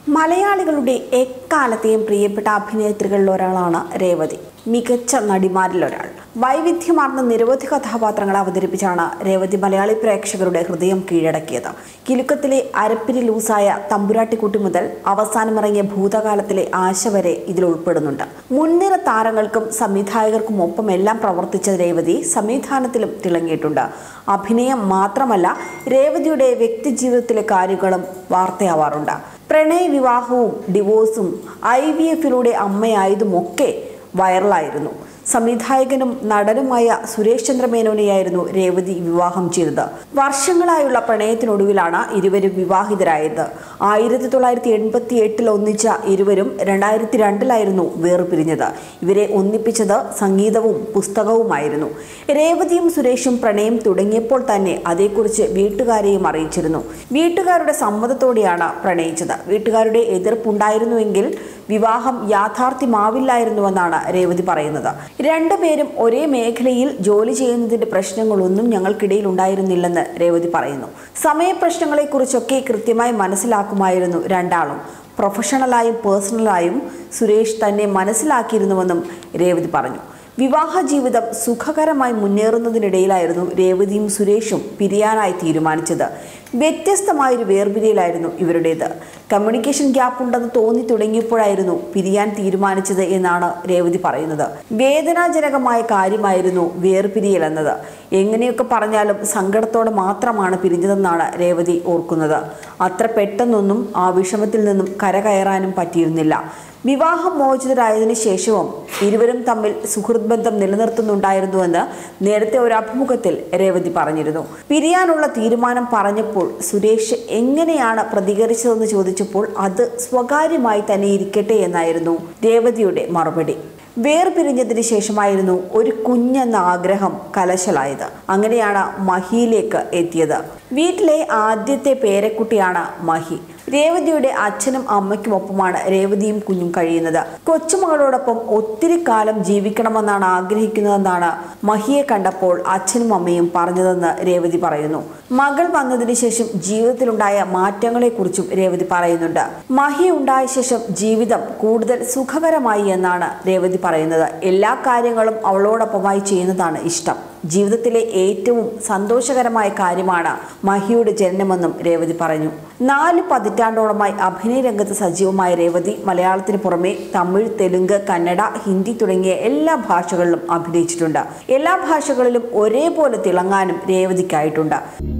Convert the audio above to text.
മലയാളികളുടെ എക്കാലത്തെയും പ്രിയപ്പെട്ട അഭിനേത്രികളിൽ ഒരാളാണ് രേവതി മികച്ച നടിമാരിൽ ഒരാൾ വൈവിധ്യമാർന്ന നിരവധി കഥാപാത്രങ്ങൾ അവതരിപ്പിച്ചാണ് രേവതി മലയാളി പ്രേക്ഷകരുടെ ഹൃദയം കീഴടക്കിയത് കിലുക്കത്തിലെ അരപ്പിരി ലൂസായ തമ്പുരാട്ടിക്കുട്ടി മുതൽ അവസാനമിറങ്ങിയ ഭൂതകാലത്തിലെ ആശ വരെ ഇതിൽ ഉൾപ്പെടുന്നുണ്ട് മുൻനിര താരങ്ങൾക്കും സംവിധായകർക്കും ഒപ്പം എല്ലാം പ്രവർത്തിച്ച രേവതി സംവിധാനത്തിലും തിളങ്ങിയിട്ടുണ്ട് അഭിനയം മാത്രമല്ല രേവതിയുടെ വ്യക്തിജീവിതത്തിലെ കാര്യങ്ങളും വാർത്തയാവാറുണ്ട് പ്രണയ വിവാഹവും ഡിവോഴ്സും ഐ വി എഫിലൂടെ അമ്മയായതുമൊക്കെ വൈറലായിരുന്നു സംവിധായകനും നടനുമായ സുരേഷ് ചന്ദ്ര മേനോനെയായിരുന്നു രേവതി വിവാഹം ചെയ്തത് വർഷങ്ങളായുള്ള പ്രണയത്തിനൊടുവിലാണ് ഇരുവരും വിവാഹിതരായത് ആയിരത്തി തൊള്ളായിരത്തി എൺപത്തി എട്ടിൽ ഒന്നിച്ച ഇരുവരും രണ്ടായിരത്തി രണ്ടിലായിരുന്നു വേർപിരിഞ്ഞത് ഇവരെ ഒന്നിപ്പിച്ചത് സംഗീതവും പുസ്തകവുമായിരുന്നു രേവതിയും സുരേഷും പ്രണയം തുടങ്ങിയപ്പോൾ തന്നെ അതേക്കുറിച്ച് വീട്ടുകാരെയും അറിയിച്ചിരുന്നു വീട്ടുകാരുടെ സമ്മതത്തോടെയാണ് പ്രണയിച്ചത് വീട്ടുകാരുടെ എതിർപ്പുണ്ടായിരുന്നുവെങ്കിൽ വിവാഹം യാഥാർത്ഥ്യമാവില്ലായിരുന്നുവെന്നാണ് രേവതി പറയുന്നത് രണ്ടുപേരും ഒരേ മേഖലയിൽ ജോലി ചെയ്യുന്നതിന്റെ പ്രശ്നങ്ങളൊന്നും ഞങ്ങൾക്കിടയിൽ ഉണ്ടായിരുന്നില്ലെന്ന് രേവതി പറയുന്നു സമയപ്രശ്നങ്ങളെക്കുറിച്ചൊക്കെ കൃത്യമായി മനസ്സിലാക്കുമായിരുന്നു രണ്ടാളും പ്രൊഫഷണലായും പേഴ്സണലായും സുരേഷ് തന്നെ മനസ്സിലാക്കിയിരുന്നുവെന്നും രേവതി പറഞ്ഞു വിവാഹ ജീവിതം സുഖകരമായി മുന്നേറുന്നതിനിടയിലായിരുന്നു രേവതിയും സുരേഷും പിരിയാനായി തീരുമാനിച്ചത് വ്യത്യസ്തമായൊരു വേർപിരിയലായിരുന്നു ഇവരുടേത് കമ്മ്യൂണിക്കേഷൻ ഗ്യാപ്പ് ഉണ്ടെന്ന് തോന്നി തുടങ്ങിയപ്പോഴായിരുന്നു പിരിയാൻ തീരുമാനിച്ചത് എന്നാണ് രേവതി പറയുന്നത് വേദനാജനകമായ കാര്യമായിരുന്നു വേർപിരിയൽ എന്നത് എങ്ങനെയൊക്കെ പറഞ്ഞാലും സങ്കടത്തോടെ മാത്രമാണ് പിരിഞ്ഞതെന്നാണ് രേവതി ഓർക്കുന്നത് അത്ര പെട്ടെന്നൊന്നും ആ വിഷമത്തിൽ നിന്നും കരകയറാനും പറ്റിയിരുന്നില്ല വിവാഹം മോചിതരായതിനു ശേഷവും ഇരുവരും തമ്മിൽ സുഹൃത്ത് ബന്ധം നിലനിർത്തുന്നുണ്ടായിരുന്നുവെന്ന് നേരത്തെ ഒരു അഭിമുഖത്തിൽ രേവതി പറഞ്ഞിരുന്നു പിരിയാനുള്ള തീരുമാനം പറഞ്ഞപ്പോൾ സുരേഷ് എങ്ങനെയാണ് പ്രതികരിച്ചതെന്ന് ചോദിച്ചപ്പോൾ അത് സ്വകാര്യമായി തന്നെ ഇരിക്കട്ടെ എന്നായിരുന്നു രേവതിയുടെ മറുപടി വേർപിരിഞ്ഞതിന് ശേഷമായിരുന്നു ഒരു കുഞ്ഞെന്ന ആഗ്രഹം കലശലായത് അങ്ങനെയാണ് മഹിയിലേക്ക് എത്തിയത് വീട്ടിലെ ആദ്യത്തെ പേരക്കുട്ടിയാണ് മഹി രേവതിയുടെ അച്ഛനും അമ്മയ്ക്കുമൊപ്പമാണ് രേവതിയും കുഞ്ഞും കഴിയുന്നത് കൊച്ചുമകളോടൊപ്പം ഒത്തിരി കാലം ജീവിക്കണമെന്നാണ് ആഗ്രഹിക്കുന്നതെന്നാണ് മഹിയെ കണ്ടപ്പോൾ അച്ഛനും അമ്മയും പറഞ്ഞതെന്ന് രേവതി പറയുന്നു മകൾ വന്നതിന് ശേഷം ജീവിതത്തിലുണ്ടായ മാറ്റങ്ങളെക്കുറിച്ചും രേവതി പറയുന്നുണ്ട് മഹി ഉണ്ടായ ശേഷം ജീവിതം കൂടുതൽ സുഖകരമായി എന്നാണ് രേവതി പറയുന്നത് എല്ലാ കാര്യങ്ങളും അവളോടൊപ്പമായി ചെയ്യുന്നതാണ് ഇഷ്ടം ജീവിതത്തിലെ ഏറ്റവും സന്തോഷകരമായ കാര്യമാണ് മഹിയുടെ ജനനമെന്നും രേവതി പറഞ്ഞു നാല് പതിറ്റാണ്ടോളമായി അഭിനയ രംഗത്ത് സജീവമായ രേവതി മലയാളത്തിന് പുറമെ തമിഴ് തെലുങ്ക് കന്നഡ ഹിന്ദി തുടങ്ങിയ എല്ലാ ഭാഷകളിലും അഭിനയിച്ചിട്ടുണ്ട് എല്ലാ ഭാഷകളിലും ഒരേപോലെ തിളങ്ങാനും രേവതിക്കായിട്ടുണ്ട്